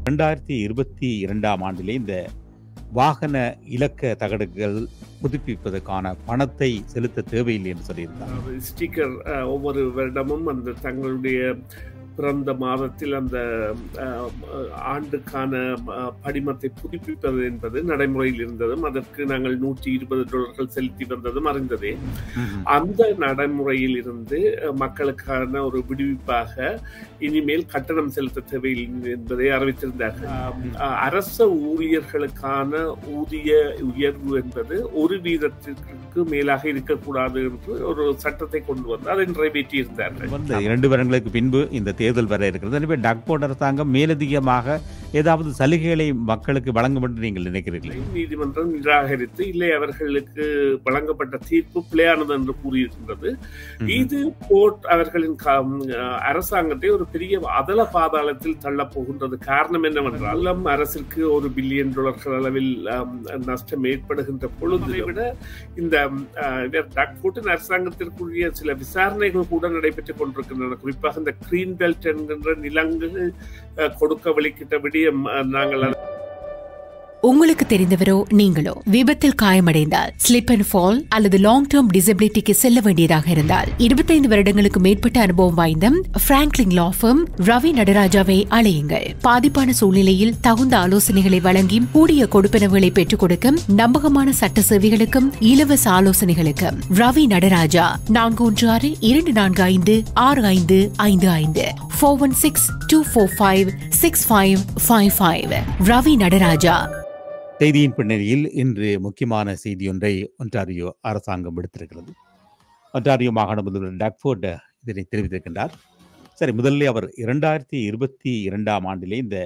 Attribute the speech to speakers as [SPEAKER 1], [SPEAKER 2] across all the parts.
[SPEAKER 1] ரெண்டாயிரத்தி இருபத்தி இரண்டாம் ஆண்டிலே இந்த வாகன இலக்க தகடுகள் புதுப்பிப்பதற்கான பணத்தை செலுத்த தேவையில்லை என்று சொல்லியிருந்தார்
[SPEAKER 2] அதாவது ஸ்டிக்கர் அஹ், ஒவ்வொரு வருடமும் அந்த தங்களுடைய பிறந்த மாதத்தில் அந்த அஹ், அஹ், ஆண்டுக்கான அஹ், படிமத்தை புதுப்பிப்பது என்பது நடைமுறையில் இருந்ததும் அதற்கு நாங்கள் நூற்றி இருபது டாலர்கள் செலுத்தி வந்ததும் அறிந்ததே அந்த நடைமுறையில் இருந்து அஹ், மக்களுக்கான ஒரு விடுவிப்பாக இனிமேல் கட்டணம் செலுத்த தேவையில்லை என்பதை அறிவித்திருந்தார்கள் அஹ், அஹ், அரச ஊழியர்களுக்கான ஊதிய உயர்வு என்பது ஒரு வீதத்திற்கு மேலாக இருக்கக்கூடாது என்று ஒரு சட்டத்தை கொண்டு வந்து அதை நிறைவேற்றியிருந்தார்கள்
[SPEAKER 1] வந்து இரண்டு வருடங்களுக்கு பின்பு இந்த தேர்தல் வர இருக்கிறது எனவே டக்போர்ட் அரசாங்கம் மேலதிகமாக ஏதாவது சலுகைகளை மக்களுக்கு வழங்கும் என்று நீங்கள் நினைக்கிறீர்களே
[SPEAKER 2] நீதிமன்றம் நிராகரித்து இல்லை அவர்களுக்கு வழங்கப்பட்ட தீர்ப்பு பிழையானது என்று கூறியிருக்கின்றது இது கோர்ட் அவர்களின் க- அஹ் அரசாங்கத்தை ஒரு பெரிய அதல பாதாளத்தில் தள்ளப் போகின்றது காரணம் என்னவென்றால் நம் அரசிற்கு ஒரு பில்லியன் டாலர்கள் அளவில் அம், நஷ்டம் ஏற்படுகின்ற பொழுதை விட இந்த அஹ், இவர் டக்ஃபோர்ட்டின் அரசாங்கத்திற்குரிய சில விசாரணைகள் கூட நடைபெற்றுக் கொண்டிருக்கின்றன குறிப்பாக இந்த கிரீன் பெல்ட் என்கின்ற நிலங்கள் அஹ், கொடுக்க வலிக்கிட்ட விடியம் அஹ், நாங்கள்
[SPEAKER 3] உங்களுக்கு தெரிந்தவரோ நீங்களோ விபத்தில் காயமடைந்தால் ஸ்லிப் அண்ட் ஃபால் அல்லது லாங் டேர்ம் டிசபிலிட்டிக்கு செல்ல வேண்டியதாக இருந்தால் இருபத்தைந்து வருடங்களுக்கு மேற்பட்ட அனுபவம் வாய்ந்த பிராங்க்லின் லா firm ரவி நடராஜாவை அழையுங்கள் பாதிப்பான சூழ்நிலையில் தகுந்த ஆலோசனைகளை வழங்கி கூடிய கொடுப்பனவுகளை பெற்றுக் கொடுக்கும் நம்பகமான சட்ட சேவைகளுக்கும் இலவச ஆலோசனைகளுக்கும் ரவி நடராஜா நான்கு ஒன்று ஆறு இரண்டு நான்கு ஐந்து ஆறு ஐந்து ஐந்து ஐந்து four one six two four five six five five five Ravi Nataraja
[SPEAKER 1] செய்தியின் பின்னணியில் இன்று முக்கியமான செய்தி ஒன்றை ஒன்டாரியோ அரசாங்கம் விடுத்திருக்கிறது ஒன்டாரியோ மாகாண முதல்வர் டக்ஃபோர்ட் இதனை தெரிவித்திருக்கின்றார் சரி முதல்ல அவர் இரண்டாயிரத்தி இருபத்தி இரண்டாம் ஆண்டிலே இந்த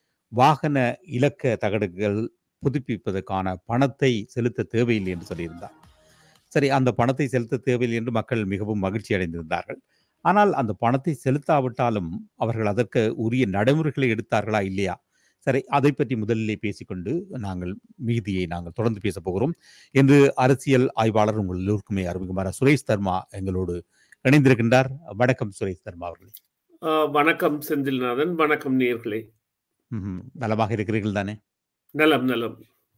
[SPEAKER 1] வாகன இலக்க தகடுகள் புதுப்பிப்பதற்கான பணத்தை செலுத்த தேவையில்லை என்று சொல்லியிருந்தார் சரி அந்த பணத்தை செலுத்த தேவையில்லை என்று மக்கள் மிகவும் மகிழ்ச்சி அடைந்திருந்தார்கள் ஆனால் அந்த பணத்தை செலுத்தாவிட்டாலும் அவர்கள் அதற்கு உரிய நடைமுறைகளை எடுத்தார்களா இல்லையா சரி அதை பற்றி முதலிலே பேசிக்கொண்டு நாங்கள் மீதியை நாங்கள் தொடர்ந்து பேச போகிறோம் என்று அரசியல் ஆய்வாளர் உங்கள் எல்லோருக்குமே அறிமுகமான சுரேஷ் தர்மா எங்களோடு இணைந்திருக்கின்றார் வணக்கம் சுரேஷ் தர்மா அவர்களே
[SPEAKER 2] அஹ், வணக்கம் செந்தில்நாதன் வணக்கம் நேர்களே
[SPEAKER 1] ம்ஹும். நலமாக இருக்கிறீர்கள் தானே
[SPEAKER 2] நலம் நலம்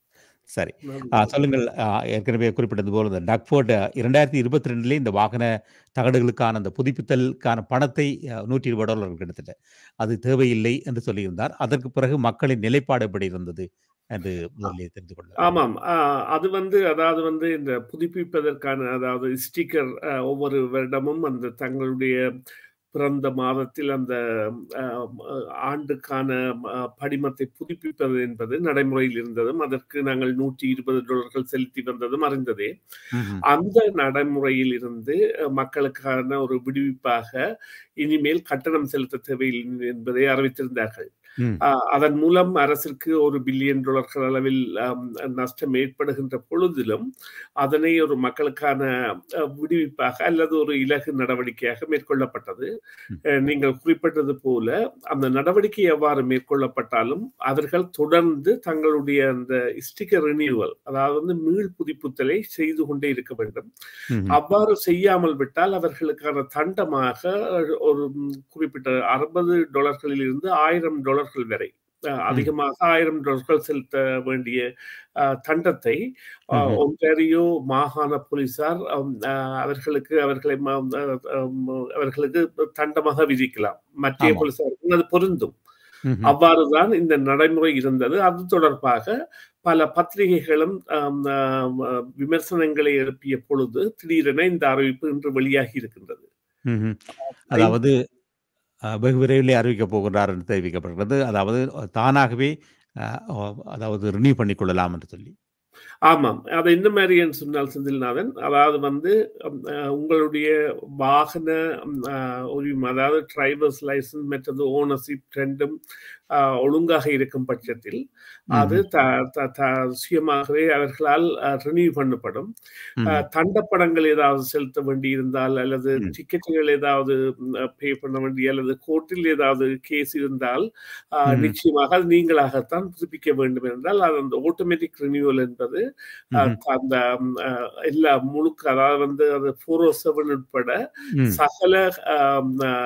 [SPEAKER 1] சரி ஆ, சொல்லுங்கள் ஆ, ஏற்கனவே குறிப்பிட்டது போல இந்த டக்ஃபோர்ட் இரண்டாயிரத்தி இருபத்தி ரெண்டுலேயே இந்த வாகன தகடுகளுக்கான அந்த புதுப்பித்தலுக்கான பணத்தை ஆ, நூற்றி இருபது டாலர்கள் கிட்டத்தட்ட அது தேவையில்லை என்று சொல்லியிருந்தார் அதற்கு பிறகு மக்களின் நிலைப்பாடு எப்படி இருந்தது என்று முதலில் தெரிந்து கொள்ள
[SPEAKER 2] ஆமாம் அஹ், அது வந்து அதாவது வந்து இந்த புதுப்பிப்பதற்கான அதாவது ஸ்டிக்கர் ஒவ்வொரு வருடமும் அந்த தங்களுடைய பிறந்த மாதத்தில் அந்த அஹ், அஹ், ஆண்டுக்கான அஹ், படிமத்தை புதுப்பிப்பது என்பது நடைமுறையில் இருந்ததும் அதற்கு நாங்கள் நூற்றி இருபது டாலர்கள் செலுத்தி வந்ததும் அறிந்ததே
[SPEAKER 1] ம்ஹும்.
[SPEAKER 2] அந்த நடைமுறையில் இருந்து அஹ், மக்களுக்கான ஒரு விடுவிப்பாக இனிமேல் கட்டணம் செலுத்த தேவையில்லை என்பதை அறிவித்திருந்தார்கள்
[SPEAKER 1] ம்.
[SPEAKER 2] அஹ், அதன் மூலம் அரசிற்கு ஒரு பில்லியன் டாலர்கள் அளவில் அம், நஷ்டம் ஏற்படுகின்ற பொழுதிலும் அதனை ஒரு மக்களுக்கான அஹ், விடுவிப்பாக அல்லது ஒரு இலகு நடவடிக்கையாக மேற்கொள்ளப்பட்டது
[SPEAKER 1] ம்.
[SPEAKER 2] அஹ், நீங்கள் குறிப்பிட்டது போல அந்த நடவடிக்கை எவ்வாறு மேற்கொள்ளப்பட்டாலும் அவர்கள் தொடர்ந்து தங்களுடைய அந்த ஸ்டிக்கர் ரினியூவல் அதாவது வந்து மீள் புதுப்பித்தலை செய்து கொண்டே இருக்க வேண்டும்
[SPEAKER 1] ம்ஹும்.
[SPEAKER 2] அவ்வாறு செய்யாமல் விட்டால் அவர்களுக்கான தண்டமாக ஒரு ம், குறிப்பிட்ட அறுபது டாலர்களில் இருந்து ஆயிரம் டாலர்கள் வரை அஹ், அதிகமாக ஆயிரம் டாலர்கள் செலுத்த வேண்டிய அஹ், தண்டத்தை அஹ்,
[SPEAKER 1] ம்ஹும்.
[SPEAKER 2] ஒன்டாரியோ மாகாண போலீசார் அம், அஹ், அவர்களுக்கு அவர்களை ம- அஹ், அம், அவர்களுக்கு தண்டமாக விதிக்கலாம் மத்திய
[SPEAKER 1] ஆமாம்.
[SPEAKER 2] போலீசாருக்கு அது பொருந்தும்
[SPEAKER 1] ம்ஹும்.
[SPEAKER 2] அவ்வாறுதான் இந்த நடைமுறை இருந்தது அது தொடர்பாக பல பத்திரிகைகளும் ஆம், ஆம், விமர்சனங்களை எழுப்பிய பொழுது திடீரென இந்த அறிவிப்பு இன்று வெளியாகி இருக்கின்றது
[SPEAKER 1] ம்ஹும். அதாவது அஹ், வெகு விரைவில் அறிவிக்கப் போகிறார் என்று தெரிவிக்கப்படுகிறது அதாவது தானாகவே அஹ், அஹ், அதாவது ரினியூ பண்ணிக்கொள்ளலாம் என்று சொல்லி
[SPEAKER 2] ஆமாம் அதை என்ன மாதிரி என்று சொன்னால் செந்தில்நாதன் அதாவது வந்து அம், அஹ், உங்களுடைய வாகன ம், அஹ், உரிமம் அதாவது டிரைவர்ஸ் லைசன்ஸ் மற்றது ஓனர்ஷிப் ரெண்டும் அஹ், ஒழுங்காக இருக்கும் பட்சத்தில் அது
[SPEAKER 1] ம்ஹும்.
[SPEAKER 2] த- த- த- சுயமாகவே அவர்களால் ரினியூ பண்ணப்படும்
[SPEAKER 1] ம்ஹும்.
[SPEAKER 2] அஹ், தண்டப்படங்கள் ஏதாவது செலுத்த வேண்டி இருந்தால் அல்லது
[SPEAKER 1] ம்.
[SPEAKER 2] டிக்கெட்டுகள் ஏதாவது பே பண்ண வேண்டிய அல்லது கோர்ட்டில் ஏதாவது கேஸ் இருந்தால் அஹ்,
[SPEAKER 1] ம்ஹும்.
[SPEAKER 2] நிச்சயமாக அது நீங்களாகத்தான் புதுப்பிக்க வேண்டும் என்றால் அது அந்த ஆட்டோமேட்டிக் ரினியூவல் என்பது அஹ்,
[SPEAKER 1] ம்ஹும்.
[SPEAKER 2] அந்த ம், அஹ், எல்லா முழுக்க அதாவது வந்து அது ஃபோர் ஓ செவன் உட்பட
[SPEAKER 1] ம்.
[SPEAKER 2] சகல ஆம், அஹ்,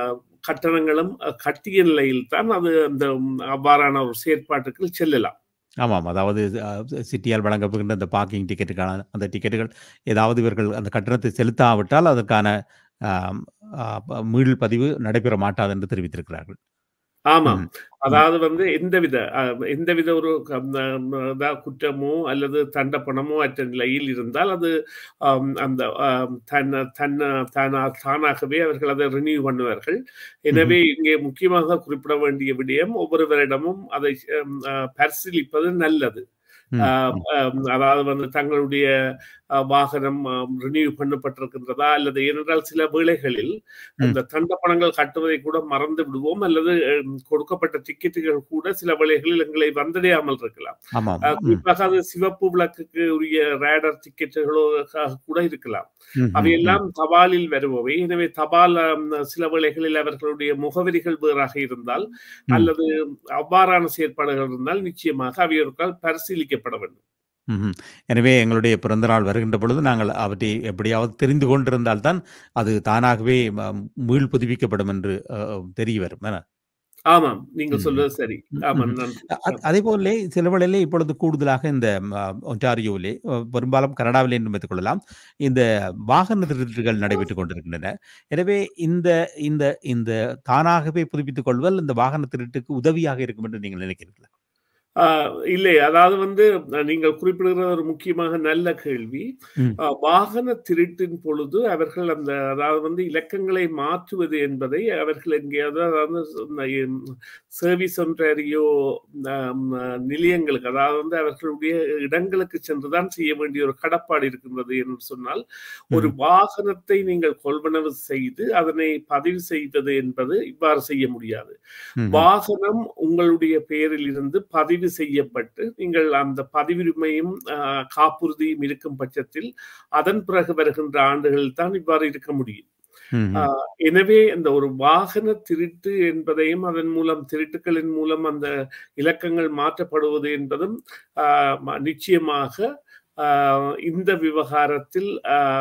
[SPEAKER 2] கட்டணங்களும் கட்டிய நிலையில் தான் அது அந்த அவ்வாறான ஒரு செயற்பாட்டுக்கு செல்லலாம்
[SPEAKER 1] ஆமாம் அதாவது சிட்டியால் வழங்கப்படுகின்ற அந்த பார்க்கிங் டிக்கெட்டுக்கான அந்த டிக்கெட்டுகள் ஏதாவது இவர்கள் அந்த கட்டணத்தை செலுத்தாவிட்டால் அதற்கான மீள் பதிவு நடைபெற மாட்டாது என்று தெரிவித்திருக்கிறார்கள்
[SPEAKER 2] ஆமாம் அதாவது வந்து எந்தவித எந்தவித ஒரு குற்றமோ அல்லது தண்டப்பணமோ அற்ற நிலையில் இருந்தால் அது அந்த தன்ன தன்ன தானாகவே அவர்கள் அதை ரினியூ பண்ணுவார்கள் எனவே இங்கே முக்கியமாக குறிப்பிட வேண்டிய விடயம் ஒவ்வொரு வருடமும் அதை பரிசீலிப்பது நல்லது அதாவது வந்து தங்களுடைய வாகனம் ரினியூ பண்ணப்பட்டிருக்கின்றதா அல்லது ஏனென்றால் சில வேளைகளில் இந்த தண்ட பணங்கள் கட்டுவதை கூட மறந்து விடுவோம் அல்லது கொடுக்கப்பட்ட டிக்கெட்டுகள் கூட சில வேளைகளில் எங்களை வந்தடையாமல் இருக்கலாம் குறிப்பாக அது சிவப்பு விளக்குக்கு உரிய ரேடர் டிக்கெட்டுகளோ கூட இருக்கலாம் அவையெல்லாம் தபாலில் வருபவை எனவே தபால் சில வேளைகளில் அவர்களுடைய முகவரிகள் வேறாக இருந்தால் அல்லது அவ்வாறான செயற்பாடுகள் இருந்தால் நிச்சயமாக அவையோருக்கால் பரிசீலிக்கப்பட வேண்டும்
[SPEAKER 1] எனவே எங்களுடைய பிறந்த நாள் வருகின்ற பொழுது நாங்கள் அவற்றை எப்படியாவது தெரிந்து கொண்டிருந்தால்தான் அது தானாகவே மீள் புதுப்பிக்கப்படும் என்று தெரிய வரும்
[SPEAKER 2] ஆமாம் நீங்கள் சொல்வது சரி ஆமாம்
[SPEAKER 1] அதே போல சில வேளையிலே இப்பொழுது கூடுதலாக இந்த ஒன்டாரியோவிலே பெரும்பாலும் கனடாவிலே என்று வைத்துக் கொள்ளலாம் இந்த வாகன திருட்டுகள் நடைபெற்றுக் கொண்டிருக்கின்றன எனவே இந்த இந்த இந்த தானாகவே புதுப்பித்துக் கொள்வல் இந்த வாகன திருட்டுக்கு உதவியாக இருக்கும் என்று நீங்கள் நினைக்கிறீர்களா
[SPEAKER 2] இல்லை அதாவது வந்து நீங்கள் குறிப்பிடுகிற ஒரு முக்கியமாக நல்ல கேள்வி வாகன திருட்டின் பொழுது அவர்கள் அந்த அதாவது வந்து இலக்கங்களை மாற்றுவது என்பதை அவர்கள் எங்கேயாவது அதாவது சர்வீஸ் ஒன்றாரியோ நிலையங்களுக்கு அதாவது வந்து அவர்களுடைய இடங்களுக்கு சென்றுதான் செய்ய வேண்டிய ஒரு கடப்பாடு இருக்கின்றது என்று சொன்னால் ஒரு வாகனத்தை நீங்கள் கொள்வனவு செய்து அதனை பதிவு செய்வது என்பது இவ்வாறு செய்ய முடியாது வாகனம் உங்களுடைய பெயரில் இருந்து பதிவு செய்யப்பட்டு நீங்கள் அந்த பதிவுரிமையும் காப்புறுதியும் இருக்கும் பட்சத்தில் அதன் பிறகு வருகின்ற ஆண்டுகளில் தான் இவ்வாறு இருக்க முடியும் எனவே இந்த ஒரு வாகன திருட்டு என்பதையும் அதன் மூலம் திருட்டுகளின் மூலம் அந்த இலக்கங்கள் மாற்றப்படுவது என்பதும் நிச்சயமாக இந்த விவகாரத்தில்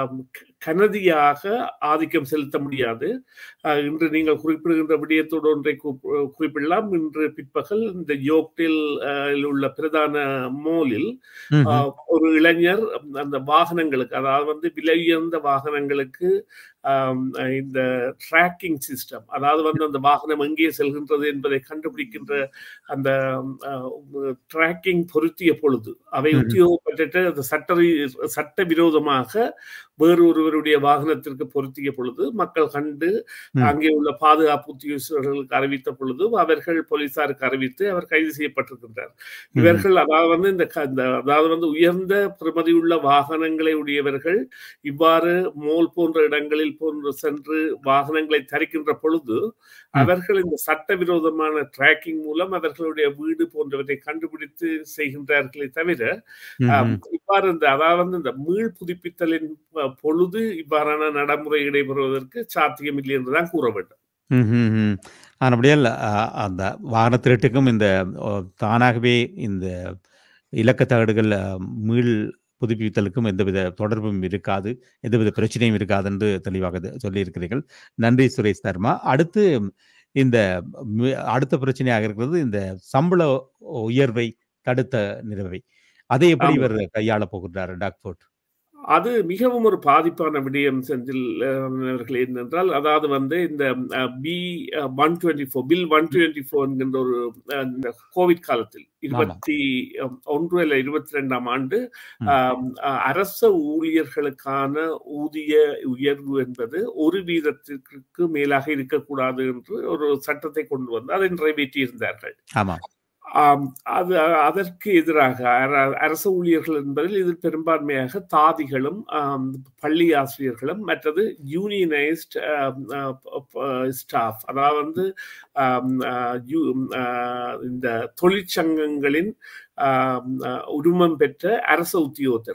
[SPEAKER 2] கனதியாக ஆதிக்கம் செலுத்த முடியாது இன்று நீங்கள் குறிப்பிடுகின்ற விடயத்தோடு ஒன்றை குறிப்பிடலாம் இன்று பிற்பகல் இந்த யோக்டில் உள்ள பிரதான மோலில் ஒரு இளைஞர் அந்த வாகனங்களுக்கு அதாவது வந்து விலை உயர்ந்த வாகனங்களுக்கு இந்த ட்ராக்கிங் சிஸ்டம் அதாவது வந்து அந்த வாகனம் எங்கே செல்கின்றது என்பதை கண்டுபிடிக்கின்ற அந்த ட்ராக்கிங் பொருத்திய பொழுது அவை உத்தியோகப்பட்டு அந்த சட்ட சட்ட விரோதமாக வேறு ஒருவருடைய வாகனத்திற்கு பொருத்திய பொழுது மக்கள் கண்டு அங்கே உள்ள பாதுகாப்பு உத்தியோகர்களுக்கு அறிவித்த பொழுது அவர்கள் போலீசாருக்கு அறிவித்து அவர் கைது செய்யப்பட்டிருக்கின்றார் இவர்கள் அதாவது வந்து இந்த அதாவது வந்து உயர்ந்த பிரமதியுள்ள வாகனங்களை உடையவர்கள் இவ்வாறு மோல் போன்ற இடங்களில் போன்று சென்று வாகனங்களை தரிக்கின்ற பொழுது அவர்கள் இந்த சட்டவிரோதமான டிராக்கிங் மூலம் அவர்களுடைய வீடு போன்றவற்றை கண்டுபிடித்து செய்கின்றார்களே தவிர இவ்வாறு இந்த அதாவது இந்த மீள் புதுப்பித்தலின் பொழுது இவ்வாறான நடைமுறை இடைபெறுவதற்கு சாத்தியமில்லை என்றுதான் கூற வேண்டும்
[SPEAKER 1] ஆனபடியால் அந்த வாகன திருட்டுக்கும் இந்த தானாகவே இந்த இலக்க தகடுகள் மீள் புதுப்பித்தலுக்கும் எந்தவித தொடர்பும் இருக்காது எந்தவித பிரச்சனையும் இருக்காது என்று தெளிவாக சொல்லியிருக்கிறீர்கள் நன்றி சுரேஷ் தர்மா அடுத்து இந்த அடுத்த பிரச்சனையாக இருக்கிறது இந்த சம்பள உயர்வை தடுத்த நிறுவை அதை எப்படி இவர் கையாள போகின்றார் டாக்ஃபோர்ட்
[SPEAKER 2] அது மிகவும் ஒரு பாதிப்பான விடயம் செந்தில் அவர்கள் என்னென்றால் அதாவது வந்து இந்த B one twenty four bill one twenty four என்கின்ற ஒரு இந்த கோவிட் காலத்தில் இருபத்தி ஒன்று இல்லை இருபத்தி ரெண்டாம் ஆண்டு அரச ஊழியர்களுக்கான ஊதிய உயர்வு என்பது ஒரு வீதத்திற்கு மேலாக இருக்கக்கூடாது என்று ஒரு சட்டத்தை கொண்டு வந்து அதை நிறைவேற்றி இருந்தார்கள்
[SPEAKER 1] ஆமா
[SPEAKER 2] அது அதற்கு எதிராக அரசு ஊழியர்கள் என்பதில் இது பெரும்பான்மையாக தாதிகளும் பள்ளி ஆசிரியர்களும் மற்றது யூனியனைஸ்ட் ஸ்டாஃப் அதாவது வந்து இந்த தொழிற்சங்கங்களின் உரிமம் பெற்ற அரசு உத்தியோகத்தர்கள்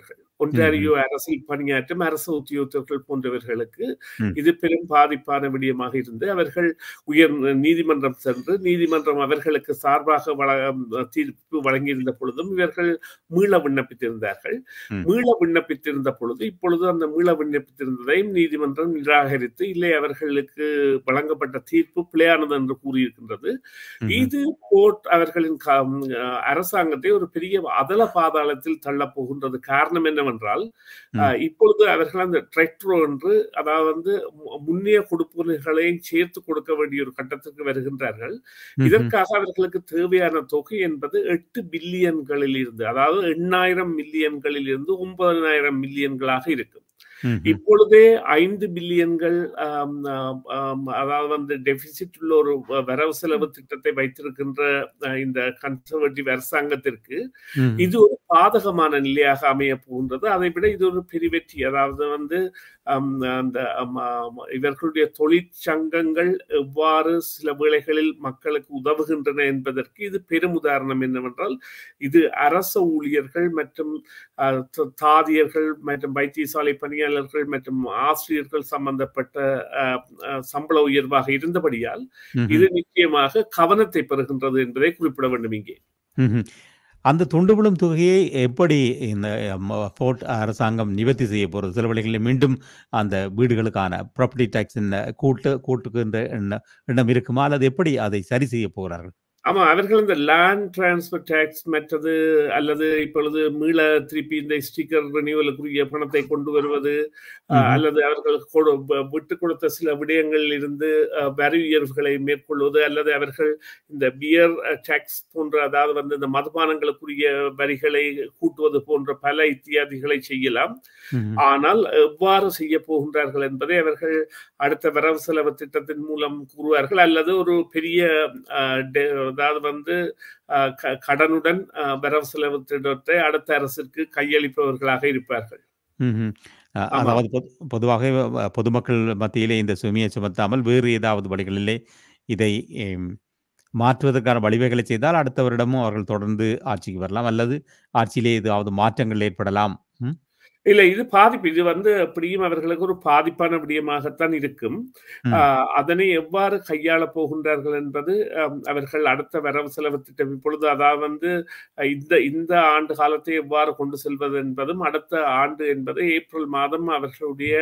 [SPEAKER 2] ஒன்றாரியோ அரசில் பணியாற்றும் அரசு உத்தியோகத்தர்கள் போன்றவர்களுக்கு
[SPEAKER 1] ம்.
[SPEAKER 2] இது பெரும் பாதிப்பான விடயமாக இருந்து அவர்கள் உயர் நீதிமன்றம் சென்று நீதிமன்றம் அவர்களுக்கு சார்பாக வழ தீர்ப்பு வழங்கியிருந்த பொழுதும் இவர்கள் மீள விண்ணப்பித்திருந்தார்கள்
[SPEAKER 1] ம்.
[SPEAKER 2] மீள விண்ணப்பித்திருந்த பொழுது இப்பொழுது அந்த மீள விண்ணப்பித்திருந்ததையும் நீதிமன்றம் நிராகரித்து இல்லை அவர்களுக்கு வழங்கப்பட்ட தீர்ப்பு பிழையானது என்று கூறியிருக்கின்றது
[SPEAKER 1] ம்ஹும்.
[SPEAKER 2] இது கோர்ட் அவர்களின் க- ம், அஹ், அரசாங்கத்தை ஒரு பெரிய அதல பாதாளத்தில் தள்ளப் போகின்றது காரணம் என்னவென்றால்
[SPEAKER 1] ம்.
[SPEAKER 2] அஹ், இப்பொழுது அவர்கள் அந்த ட்ரெக்ட்ரோ என்று அதாவது வந்து மு- முன்னைய கொடுப்பனைகளையும் சேர்த்து கொடுக்க வேண்டிய ஒரு கட்டத்திற்கு வருகின்றார்கள்
[SPEAKER 1] ம்ஹும்.
[SPEAKER 2] இதற்காக அவர்களுக்கு தேவையான தொகை என்பது எட்டு பில்லியன்களில் இருந்து அதாவது எண்ணாயிரம் மில்லியன்களில் இருந்து ஒன்பதனாயிரம் மில்லியன்களாக இருக்கும்
[SPEAKER 1] ம்ஹும்.
[SPEAKER 2] இப்பொழுதே ஐந்து பில்லியன்கள் ஆம், ஆம், ஆம், அதாவது வந்து டெபிசிட் உள்ள ஒரு வ- வரவு செலவு திட்டத்தை வைத்திருக்கின்ற அஹ், இந்த கன்சர்வேட்டிவ் அரசாங்கத்திற்கு
[SPEAKER 1] ம்ஹும்.
[SPEAKER 2] இது ஒரு பாதகமான நிலையாக அமைய போகின்றது அதை விட இது ஒரு பெரிய வெற்றி அதாவது வந்து ஆம், அந்த ஆம், ஆம், இவர்களுடைய தொழிற்சங்கங்கள் எவ்வாறு சில வேளைகளில் மக்களுக்கு உதவுகின்றன என்பதற்கு இது பெரும் உதாரணம் என்னவென்றால் இது அரச ஊழியர்கள் மற்றும் அஹ், த- தாதியர்கள் மற்றும் வைத்தியசாலை பணியாளர்கள் மற்றும் ஆசிரியர்கள் சம்பந்தப்பட்ட அஹ், அஹ், சம்பள உயர்வாக இருந்தபடியால்
[SPEAKER 1] ம்ஹும்.
[SPEAKER 2] இது நிச்சயமாக கவனத்தை பெறுகின்றது என்பதை குறிப்பிட வேண்டும் இங்கே
[SPEAKER 1] ம்ஹும். அந்த துண்டு விழும் தொகையை எப்படி இந்த ம, ஃபோர்ட் அரசாங்கம் நிவர்த்தி செய்ய போகிறது சில வேளைகளில் மீண்டும் அந்த வீடுகளுக்கான ப்ராப்பர்ட்டி டேக்ஸ் கூட்டு கூட்டுக்கு எண்ணம் எண்ணம் இருக்குமா அல்லது எப்படி அதை சரி செய்ய போகிறார்கள்
[SPEAKER 2] ஆமா அவர்கள் இந்த லேண்ட் டிரான்ஸ்பர் டேக்ஸ் மற்றது அல்லது இப்பொழுது மீள திருப்பி இந்த ஸ்டிக்கர் ரினியூவலுக்குரிய பணத்தை கொண்டு வருவது அஹ்,
[SPEAKER 1] ம்ஹும்.
[SPEAKER 2] அல்லது அவர்கள் கொடு- வ- விட்டு கொடுத்த சில விடயங்களில் இருந்து அஹ், வரி உயர்வுகளை மேற்கொள்வது அல்லது அவர்கள் இந்த பியர் டேக்ஸ் போன்ற அதாவது வந்து இந்த மதுபானங்களுக்குரிய வரிகளை கூட்டுவது போன்ற பல இத்தியாதிகளை செய்யலாம்
[SPEAKER 1] ம்ஹும்.
[SPEAKER 2] ஆனால் எவ்வாறு செய்ய போகின்றார்கள் என்பதை அவர்கள் அடுத்த வரவு செலவு திட்டத்தின் மூலம் கூறுவார்கள் அல்லது ஒரு பெரிய அஹ், டெ- அதாவது வந்து அஹ், க- கடனுடன் அஹ், வரவு செலவு திட்டத்தை அடுத்த அரசிற்கு கையளிப்பவர்களாக இருப்பார்கள்
[SPEAKER 1] ம்ஹும். அ-
[SPEAKER 2] ஆமா.
[SPEAKER 1] அதாவது பொது- பொதுவாக அ, பொதுமக்கள் மத்தியிலே இந்த சுமையை சுமத்தாமல் வேறு ஏதாவது வழிகளிலே இதை எம், மாற்றுவதற்கான வழிவகைகளை செய்தால் அடுத்த வருடமும் அவர்கள் தொடர்ந்து ஆட்சிக்கு வரலாம் அல்லது ஆட்சியிலே ஏதாவது மாற்றங்கள் ஏற்படலாம் ம்?
[SPEAKER 2] இல்ல இது பாதிப்பு இது வந்து அப்படியும் அவர்களுக்கு ஒரு பாதிப்பான விடயமாகத்தான் இருக்கும்
[SPEAKER 1] ம்.
[SPEAKER 2] ஆஹ் அதனை எவ்வாறு கையாள போகின்றார்கள் என்பது ஆம், அவர்கள் அடுத்த வரவு செலவு திட்டம் இப்பொழுது அதாவது வந்து அஹ், இந்த இந்த ஆண்டு காலத்தை எவ்வாறு கொண்டு செல்வது என்பதும் அடுத்த ஆண்டு என்பது ஏப்ரல் மாதம் அவர்களுடைய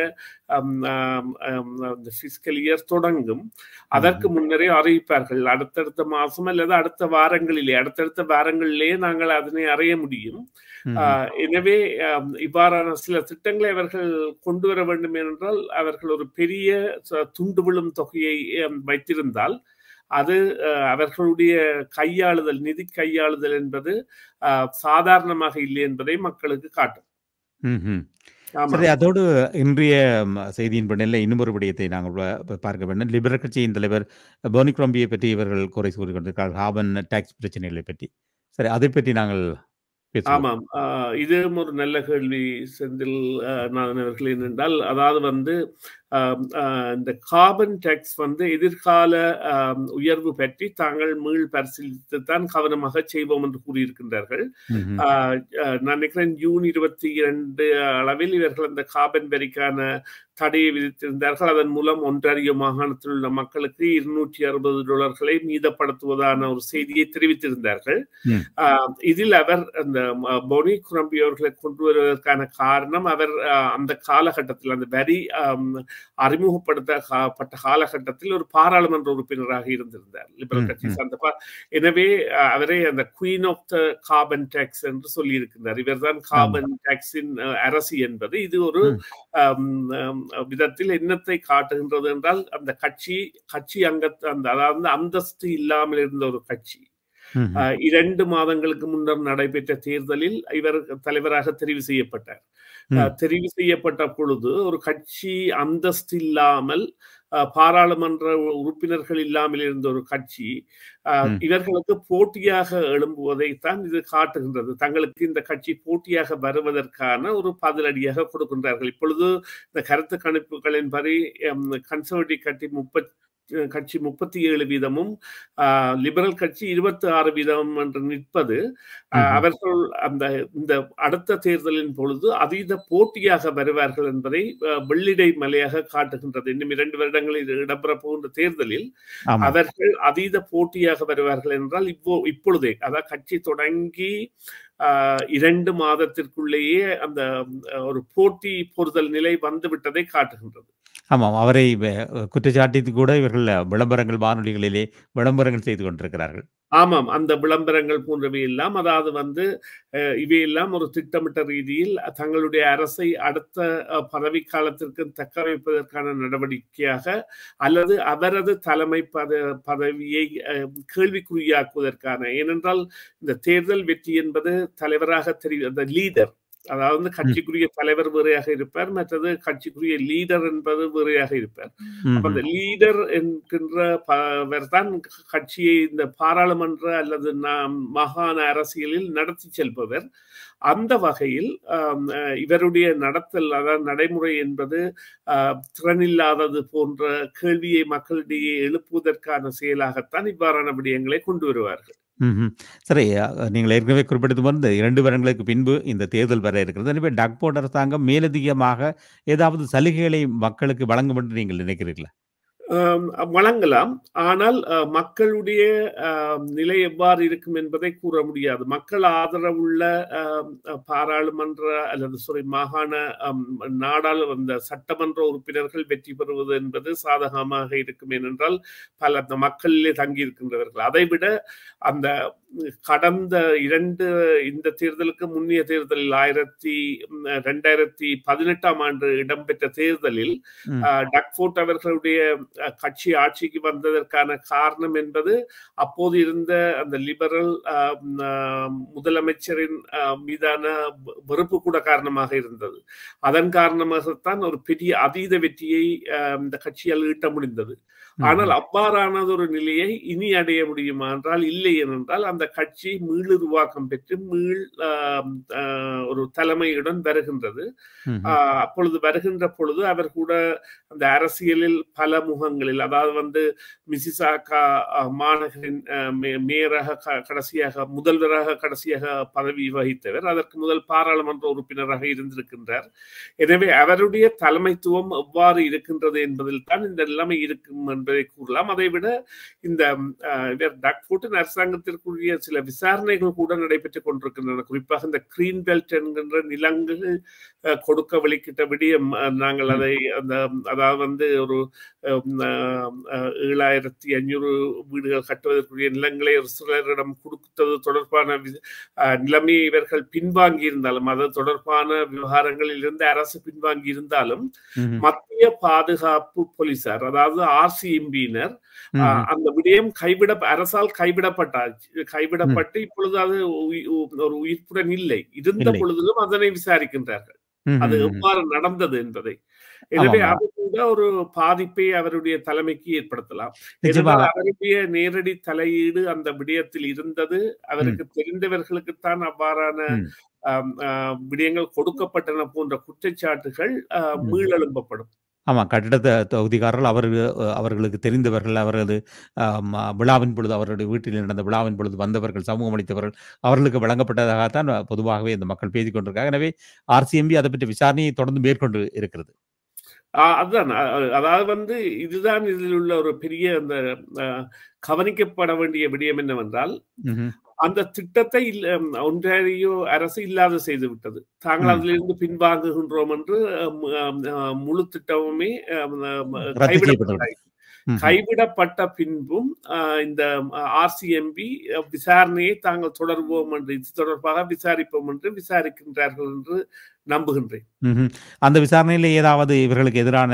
[SPEAKER 2] பிசிக்கல் இயர் தொடங்கும் அதற்கு முன்னரே அறிவிப்பார்கள் அடுத்தடுத்த மாசம் அல்லது அடுத்த வாரங்களிலே அடுத்தடுத்த வாரங்களிலேயே நாங்கள் அதனை அறிய முடியும்
[SPEAKER 1] ம்.
[SPEAKER 2] ஆஹ் எனவே ஆம், இவ்வாறான சில திட்டங்களை அவர்கள் கொண்டு வர வேண்டும் என்றால் அவர்கள் ஒரு பெரிய ச- துண்டு விழும் தொகையை ஆம், வைத்திருந்தால் அது அஹ், அவர்களுடைய கையாளுதல் நிதி கையாளுதல் என்பது ஆஹ், சாதாரணமாக இல்லை என்பதை மக்களுக்கு காட்டும்
[SPEAKER 1] ம்ஹும்.
[SPEAKER 2] ஆமா
[SPEAKER 1] சரி அதோடு இன்றைய ம், செய்தியின் பின்னணியில் இன்னும் ஒரு விடயத்தை நாங்கள் ப- ப- பார்க்க வேண்டும் லிபரல் கட்சியின் தலைவர் போனி குரம்பியை பற்றி இவர்கள் குறை கூறி கொண்டிருக்கிறார் ஹாபன் டாக்ஸ் பிரச்சனைகளை பற்றி சரி அதை பற்றி நாங்கள் பேசுவோம்
[SPEAKER 2] ஆமாம் ஆஹ் இதுவும் ஒரு நல்ல கேள்வி செந்தில் ஆஹ், நாதன் அவர்கள் என்னென்றால் அதாவது வந்து ஆம், ஆஹ், இந்த கார்பன் டேக்ஸ் வந்து எதிர்கால ஆம், உயர்வு பற்றி தாங்கள் மீள் பரிசீலித்து தான் கவனமாக செய்வோம் என்று கூறியிருக்கின்றார்கள்
[SPEAKER 1] ம்ஹும்.
[SPEAKER 2] ஆஹ், ஆஹ், நான் நினைக்கிறேன் ஜூன் இருபத்தி இரண்டு அளவில் இவர்கள் அந்த கார்பன் வரிக்கான தடையை விதித்திருந்தார்கள் அதன் மூலம் ஒன்றாரியோ மாகாணத்தில் உள்ள மக்களுக்கு இருநூற்றி அறுபது டாலர்களை மீதப்படுத்துவதான ஒரு செய்தியை தெரிவித்திருந்தார்கள்
[SPEAKER 1] ம்.
[SPEAKER 2] ஆஹ், இதில் அவர் அந்த ம- பொனி குரம்பி அவர்களை கொண்டு வருவதற்கான காரணம் அவர் ஆஹ், அந்த காலகட்டத்தில் அந்த வரி ஆம், அறிமுகப்படுத்தப்பட்ட காலகட்டத்தில் ஒரு பாராளுமன்ற உறுப்பினராக இருந்திருந்தார் லிபரல்
[SPEAKER 1] ம்,
[SPEAKER 2] கட்சி
[SPEAKER 1] ம்.
[SPEAKER 2] சார்ந்த பா- எனவே அஹ், அவரை அந்த queen of the carbon tax என்று சொல்லியிருக்கிறார் இவர்தான் கார்பன் டாக்ஸின் அரசி என்பது இது ஒரு
[SPEAKER 1] ம்.
[SPEAKER 2] ஆம், ஆம், விதத்தில் என்னத்தை காட்டுகின்றது என்றால் அந்த கட்சி கட்சி அங்க அந்த அதாவது அந்தஸ்து இல்லாமல் இருந்த ஒரு கட்சி
[SPEAKER 1] ம்ஹும்.
[SPEAKER 2] அஹ், இரண்டு மாதங்களுக்கு முன்னர் நடைபெற்ற தேர்தலில் இவர் தலைவராக தெரிவு செய்யப்பட்டார்
[SPEAKER 1] ம்.
[SPEAKER 2] அஹ், தெரிவு செய்யப்பட்ட பொழுது ஒரு கட்சி அந்தஸ்து இல்லாமல் அஹ், பாராளுமன்ற உறுப்பினர்கள் இல்லாமல் இருந்த ஒரு கட்சி அஹ்,
[SPEAKER 1] ம்.
[SPEAKER 2] இவர்களுக்கு போட்டியாக எழும்புவதைத்தான் இது காட்டுகின்றது தங்களுக்கு இந்த கட்சி போட்டியாக வருவதற்கான ஒரு பதிலடியாக கொடுக்கின்றார்கள் இப்பொழுது இந்த கருத்து கணிப்புகளின்படி கன்சர்வேட்டிவ் கட்சி முப்பத்தி கட்சி முப்பத்தி ஏழு வீதமும் லிபரல் கட்சி இருபத்தி ஆறு வீதம் என்று நிற்பது அவர்கள் அந்த இந்த அடுத்த தேர்தலின் பொழுது அதீத போட்டியாக வருவார்கள் என்பதை வெள்ளிடை மலையாக காட்டுகின்றது இன்னும் இரண்டு வருடங்களில் இடம்பெற போகின்ற தேர்தலில் அவர்கள் அதீத போட்டியாக வருவார்கள் என்றால் இப்போ இப்பொழுதே அதாவது கட்சி தொடங்கி இரண்டு மாதத்திற்குள்ளேயே அந்த ஒரு போட்டி பொறுதல் நிலை வந்துவிட்டதை காட்டுகின்றது
[SPEAKER 1] ஆமாம் அவரை குற்றச்சாட்டித்து கூட இவர்கள் விளம்பரங்கள் வானொலிகளிலே விளம்பரங்கள் செய்து கொண்டிருக்கிறார்கள்
[SPEAKER 2] ஆமாம் அந்த விளம்பரங்கள் போன்றவை எல்லாம் அதாவது வந்து இவையெல்லாம் ஒரு திட்டமிட்ட ரீதியில் தங்களுடைய அரசை அடுத்த பதவி காலத்திற்கு தக்க வைப்பதற்கான நடவடிக்கையாக அல்லது அவரது தலைமை பத பதவியை கேள்விக்குறியாக்குவதற்கான ஏனென்றால் இந்த தேர்தல் வெற்றி என்பது தலைவராக தெரியும் அந்த லீடர் அதாவது கட்சிக்குரிய தலைவர் வேறையாக இருப்பார் மற்றது கட்சிக்குரிய லீடர் என்பது வேறையாக இருப்பார் அப்ப அந்த லீடர் என்கின்ற தான் கட்சியை இந்த பாராளுமன்ற அல்லது மாகாண அரசியலில் நடத்தி செல்பவர் அந்த வகையில் இவருடைய நடத்தல் அதாவது நடைமுறை என்பது திறனில்லாதது போன்ற கேள்வியை மக்களிடையே எழுப்புவதற்கான செயலாகத்தான் இவ்வாறான விடயங்களை கொண்டு வருவார்கள்
[SPEAKER 1] சரி நீங்கள் ஏற்கனவே குறிப்பிட்டது வந்து இரண்டு வருடங்களுக்கு பின்பு இந்த தேர்தல் வர இருக்கிறது எனவே டக்போர்ட் அரசாங்கம் மேலதிகமாக ஏதாவது சலுகைகளை மக்களுக்கு வழங்கும் என்று நீங்கள் நினைக்கிறீர்களா
[SPEAKER 2] வழங்கலாம் ஆனால் மக்களுடைய நிலை எவ்வாறு இருக்கும் என்பதை கூற முடியாது மக்கள் ஆதரவுள்ள பாராளுமன்ற அல்லது சாரி மாகாண நாடாளு அந்த சட்டமன்ற உறுப்பினர்கள் வெற்றி பெறுவது என்பது சாதகமாக இருக்கும் ஏனென்றால் பல அந்த மக்களிலே தங்கியிருக்கின்றவர்கள் அதைவிட அந்த கடந்த இரண்டு இந்த தேர்தலுக்கு முன்னைய தேர்தலில் ஆயிரத்தி ரெண்டாயிரத்தி பதினெட்டாம் ஆண்டு இடம்பெற்ற தேர்தலில் டக்ஃபோர்ட் அவர்களுடைய கட்சி ஆட்சிக்கு வந்ததற்கான காரணம் என்பது அப்போது இருந்த அந்த லிபரல் முதலமைச்சரின் மீதான வெறுப்பு கூட காரணமாக இருந்தது அதன் காரணமாகத்தான் ஒரு பெரிய அதீத வெற்றியை இந்த கட்சியால் ஈட்ட முடிந்தது ஆனால் அவ்வாறானது ஒரு நிலையை இனி அடைய முடியுமா என்றால் இல்லை என்றால் அந்த கட்சி மீளுருவாக்கம் பெற்று மீள் ஒரு தலைமையுடன் வருகின்றது அப்பொழுது வருகின்ற பொழுது அவர் கூட அந்த அரசியலில் பல முகங்களில் அதாவது வந்து மிசிசாக்கா மாநகரின் மேயராக கடைசியாக முதல்வராக கடைசியாக பதவி வகித்தவர் அதற்கு முதல் பாராளுமன்ற உறுப்பினராக இருந்திருக்கின்றார் எனவே அவருடைய தலைமைத்துவம் எவ்வாறு இருக்கின்றது என்பதில் தான் இந்த நிலைமை இருக்கும் என்பதை கூறலாம் அதை விட இந்த டக்ஃபோர்ட்டின் அரசாங்கத்திற்குரிய சில விசாரணைகள் கூட நடைபெற்றுக் கொண்டிருக்கின்றன குறிப்பாக இந்த கிரீன் பெல்ட் என்கின்ற நிலங்கள் கொடுக்க வெளிக்கிட்ட விடியம் நாங்கள் அதை அந்த அதாவது வந்து ஒரு ஏழாயிரத்தி ஐநூறு வீடுகள் கட்டுவதற்குரிய நிலங்களை ஒரு சிலரிடம் கொடுத்தது தொடர்பான நிலைமையை இவர்கள் பின்வாங்கி இருந்தாலும் அது தொடர்பான விவகாரங்களில் இருந்து அரசு பின்வாங்கி இருந்தாலும் மத்திய பாதுகாப்பு போலீசார் அதாவது ஆர்சிஎம்பியினர் அந்த விடயம் கைவிட அரசால் கைவிடப்பட்டாச்சு கைவிடப்பட்டு இப்பொழுது அது ஒரு உயிர்ப்புடன் இல்லை இருந்த பொழுதிலும் அதனை விசாரிக்கின்றார்கள் அது எவ்வாறு நடந்தது என்பதை எனவே அது கூட ஒரு பாதிப்பை அவருடைய தலைமைக்கு ஏற்படுத்தலாம் அவருடைய நேரடி தலையீடு அந்த விடயத்தில் இருந்தது அவருக்கு தெரிந்தவர்களுக்குத்தான் அவ்வாறான விடயங்கள் கொடுக்கப்பட்டன போன்ற குற்றச்சாட்டுகள் மீளெழும்பப்படும்
[SPEAKER 1] ஆமாம் கட்டிட தொகுதிக்காரர்கள் அவர்கள் அவர்களுக்கு தெரிந்தவர்கள் அவரது விழாவின் பொழுது அவருடைய வீட்டில் நடந்த விழாவின் பொழுது வந்தவர்கள் சமூகம் அளித்தவர்கள் அவர்களுக்கு வழங்கப்பட்டதாகத்தான் பொதுவாகவே இந்த மக்கள் பேசிக் கொண்டிருக்காங்க எனவே ஆர்சிஎம்பி அதை பற்றி விசாரணையை தொடர்ந்து மேற்கொண்டு இருக்கிறது
[SPEAKER 2] அதுதான் அதாவது வந்து இதுதான் இதில் உள்ள ஒரு பெரிய அந்த கவனிக்கப்பட வேண்டிய விடயம் என்னவென்றால் அந்த திட்டத்தை ஒன்றாரியோ அரசு இல்லாது செய்து விட்டது தாங்கள் அதிலிருந்து பின்வாங்குகின்றோம் என்று முழு திட்டமுமே கைவிடப்பட்டாய் கைவிடப்பட்ட பின்பும் இந்த ஆர்சிஎம்பி விசாரணையை தாங்கள் தொடர்வோம் என்று இது தொடர்பாக விசாரிப்போம் என்று விசாரிக்கின்றார்கள் என்று நம்புகின்றேன்
[SPEAKER 1] அந்த விசாரணையில் ஏதாவது இவர்களுக்கு எதிரான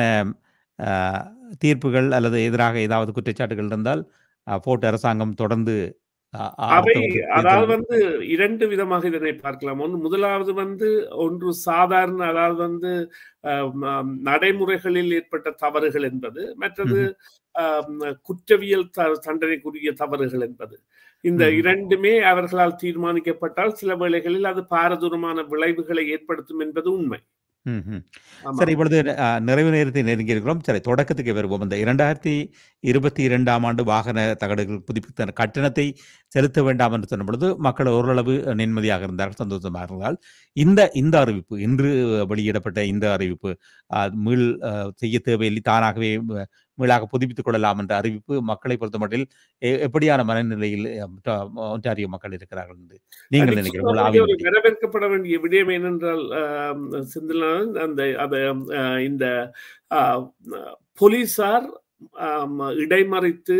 [SPEAKER 1] தீர்ப்புகள் அல்லது எதிராக ஏதாவது குற்றச்சாட்டுகள் இருந்தால் போர்ட் அரசாங்கம் தொடர்ந்து
[SPEAKER 2] அவை அதாவது வந்து இரண்டு விதமாக இதனை பார்க்கலாம் ஒன்று முதலாவது வந்து ஒன்று சாதாரண அதாவது வந்து நடைமுறைகளில் ஏற்பட்ட தவறுகள் என்பது மற்றது குற்றவியல் தண்டனைக்குரிய தவறுகள் என்பது இந்த இரண்டுமே அவர்களால் தீர்மானிக்கப்பட்டால் சில வேளைகளில் அது பாரதூரமான விளைவுகளை ஏற்படுத்தும் என்பது உண்மை
[SPEAKER 1] ம், ம்.
[SPEAKER 2] ஆமா.
[SPEAKER 1] சரி இப்பொழுது அ, நிறைவு நேரத்தை நெருங்கி இருக்கிறோம் சரி தொடக்கத்துக்கு வருவோம் இந்த இரண்டாயிரத்தி இருபத்தி இரண்டாம் ஆண்டு வாகன தகடுகள் புதுப்பித்த கட்டணத்தை செலுத்த வேண்டாம் என்று சொன்ன பொழுது மக்கள் ஓரளவு நிம்மதியாக இருந்தார்கள் சந்தோஷமாக இருந்தால் இந்த இந்த அறிவிப்பு இன்று வெளியிடப்பட்ட இந்த அறிவிப்பு அ, மீள் அ, செய்ய தேவையில்லை தானாகவே அ, மீளாக புதுப்பித்துக் கொள்ளலாம் என்ற அறிவிப்பு மக்களை பொறுத்தமட்டில் எ- எப்படியான மனநிலையில் அ, ட- ஒன்டாரியோ மக்கள் இருக்கிறார்கள் என்று நீங்கள் நினைக்கிறீர்கள் உங்கள்
[SPEAKER 2] நிச்சயமாக ஒரு
[SPEAKER 1] ஆவியின்
[SPEAKER 2] வரவேற்கப்பட வேண்டிய விடயம் என்னென்றால் சிந்திலான் அந்த அது ஆஹ், இந்த ஆஹ், போலீசார் ஆம், இடைமறித்து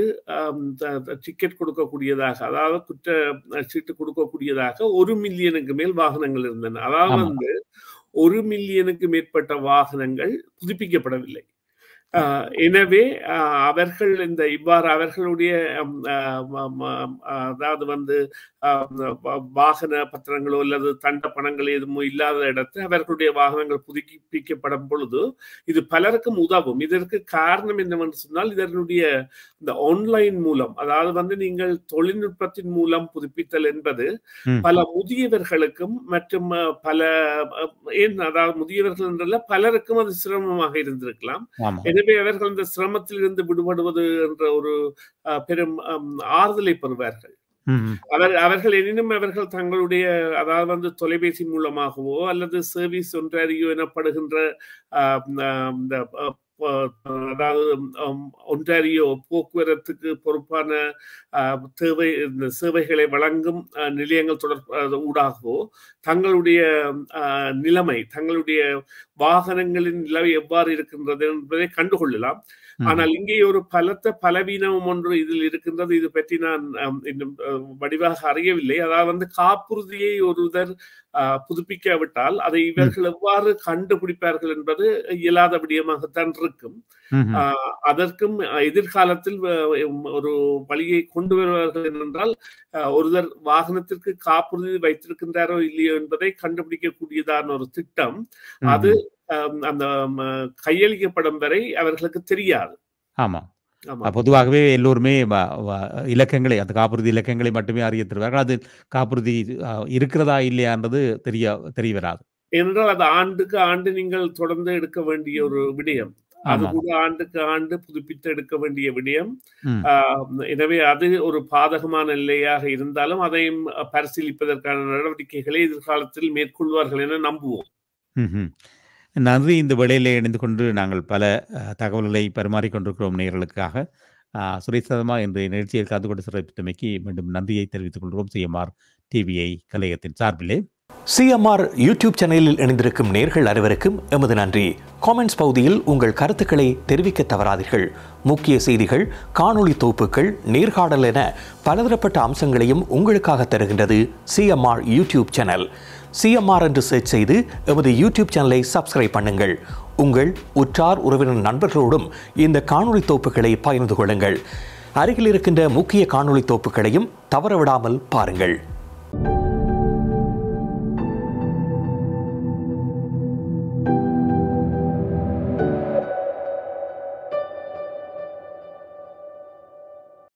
[SPEAKER 2] டிக்கெட் கொடுக்கக்கூடியதாக அதாவது குற்ற சீட்டு கொடுக்கக்கூடியதாக ஒரு மில்லியனுக்கு மேல் வாகனங்கள் இருந்தன அதாவது
[SPEAKER 1] ஆமா.
[SPEAKER 2] வந்து ஒரு மில்லியனுக்கு மேற்பட்ட வாகனங்கள் புதுப்பிக்கப்படவில்லை ஆஹ், எனவே ஆஹ், அவர்கள் இந்த இவ்வாறு அவர்களுடைய ஆம், ஆம், ஆம், ஆம், அதாவது வந்து ஆஹ், வா- வாகன பத்திரங்களோ அல்லது தண்ட பணங்கள் எதுவும் இல்லாத இடத்து அவர்களுடைய வாகனங்கள் புதுப்பிக்கப்படும் பொழுது இது பலருக்கும் உதவும் இதற்கு காரணம் என்னவென்று சொன்னால் இதனுடைய இந்த ஆன்லைன் மூலம் அதாவது வந்து நீங்கள் தொழில்நுட்பத்தின் மூலம் புதுப்பித்தல் என்பது
[SPEAKER 1] ம்.
[SPEAKER 2] பல முதியவர்களுக்கும் மற்றும் அஹ், பல அஹ், ஏன் அதாவது முதியவர்கள் என்றல்ல பலருக்கும் அது சிரமமாக இருந்திருக்கலாம்
[SPEAKER 1] ஆமா
[SPEAKER 2] எனவே அவர்கள் இந்த சிரமத்திலிருந்து விடுபடுவது என்ற ஒரு அஹ், பெரும் அம், ஆறுதலை பெறுவார்கள்
[SPEAKER 1] ம், ம்.
[SPEAKER 2] அவர் அவர்கள் எனினும் அவர்கள் தங்களுடைய அதாவது வந்து தொலைபேசி மூலமாகவோ அல்லது சர்வீஸ் ஒன்றாரியோ எனப்படுகின்ற ஆஹ், ஆஹ், இந்த அஹ், அஹ், அதாவது ஆம், ஒன்றாரியோ போக்குவரத்துக்கு பொறுப்பான ஆஹ், தேவை இந்த சேவைகளை வழங்கும் ஆஹ், நிலையங்கள் தொடர் ஊடாகவோ தங்களுடைய ஆஹ், நிலைமை தங்களுடைய வாகனங்களின் நிலைமை எவ்வாறு இருக்கின்றது என்பதை கண்டுகொள்ளலாம்
[SPEAKER 1] ம்.
[SPEAKER 2] ஆனால் இங்கே ஒரு பலத்த பலவீனம் ஒன்று இதில் இருக்கின்றது இது பற்றி நான் அம், இன்னும் அஹ், வடிவாக அறியவில்லை அதாவது வந்து காப்புறுதியை ஒருவர் அஹ், புதுப்பிக்காவிட்டால் அதை இவர்கள் எவ்வாறு கண்டுபிடிப்பார்கள் என்பது இயலாத விடயமாகத்தான் இருக்கும்
[SPEAKER 1] ம், ம்.
[SPEAKER 2] ஆஹ், அதற்கும் எதிர்காலத்தில் வ- ஒரு வழியை கொண்டு வருவார்கள் என்றால் அஹ், ஒருவர் வாகனத்திற்கு காப்புறுதி வைத்திருக்கின்றாரோ இல்லையோ என்பதை கண்டுபிடிக்கக்கூடியதான ஒரு திட்டம்
[SPEAKER 1] ம்,
[SPEAKER 2] அது
[SPEAKER 1] ம்.
[SPEAKER 2] அஹ், அந்த ம, கையளிக்கப்படும் வரை அவர்களுக்கு தெரியாது
[SPEAKER 1] ஆமா
[SPEAKER 2] ஆமா
[SPEAKER 1] அஹ் பொதுவாகவே எல்லோருமே வ- வ- இலக்கங்களை அந்த காப்புறுதி இலக்கங்களை மட்டுமே அறிய தருவார்கள் அது காப்புறுதி அஹ், இருக்கிறதா இல்லையான்றது தெரிய தெரிய வராது
[SPEAKER 2] ஏனென்றால் அது ஆண்டுக்கு ஆண்டு நீங்கள் தொடர்ந்து எடுக்க வேண்டிய ஒரு விடயம் அது
[SPEAKER 1] ஆமாம்
[SPEAKER 2] கூட ஆண்டுக்கு ஆண்டு புதுப்பித்து எடுக்க வேண்டிய விடயம்
[SPEAKER 1] ம்.
[SPEAKER 2] ஆஹ், எனவே அது ஒரு பாதகமான நிலையாக இருந்தாலும் அதையும் பரிசீலிப்பதற்கான நடவடிக்கைகளை எதிர்காலத்தில் மேற்கொள்வார்கள் என நம்புவோம்
[SPEAKER 1] ம்ஹும். நன்றி இந்த வேளையிலே இணைந்து கொண்டு நாங்கள் பல அஹ், தகவல்களை பரிமாறிக்கொண்டிருக்கிறோம் நேயர்களுக்காக அஹ், சுரேஷ் சர்மா இன்று நிகழ்ச்சியில் கலந்து கொண்டு சிறப்பித்தமைக்கு மீண்டும் நன்றியை தெரிவித்துக் கொள்கிறோம் சிஎம்ஆர் டிவிஐ கலையகத்தின் சார்பிலே
[SPEAKER 4] சிஎம்ஆர் யூடியூப் சேனலில் இணைந்திருக்கும் நேர்கள் அனைவருக்கும் எமது நன்றி காமெண்ட்ஸ் பகுதியில் உங்கள் கருத்துக்களை தெரிவிக்க தவறாதீர்கள் முக்கிய செய்திகள் காணொளி தொகுப்புகள் நேர்காணல் என பலதரப்பட்ட அம்சங்களையும் உங்களுக்காக தருகின்றது சிஎம்ஆர் யூடியூப் சேனல் சிஎம்ஆர் என்று சர்ச் செய்து எமது யூடியூப் சேனலை சப்ஸ்கிரைப் பண்ணுங்கள் உங்கள் உற்றார் உறவினர் நண்பர்களோடும் இந்த காணொளி தொகுப்புகளை பகிர்ந்து கொள்ளுங்கள் அருகில் இருக்கின்ற முக்கிய காணொளி தொகுப்புகளையும் தவறவிடாமல் பாருங்கள்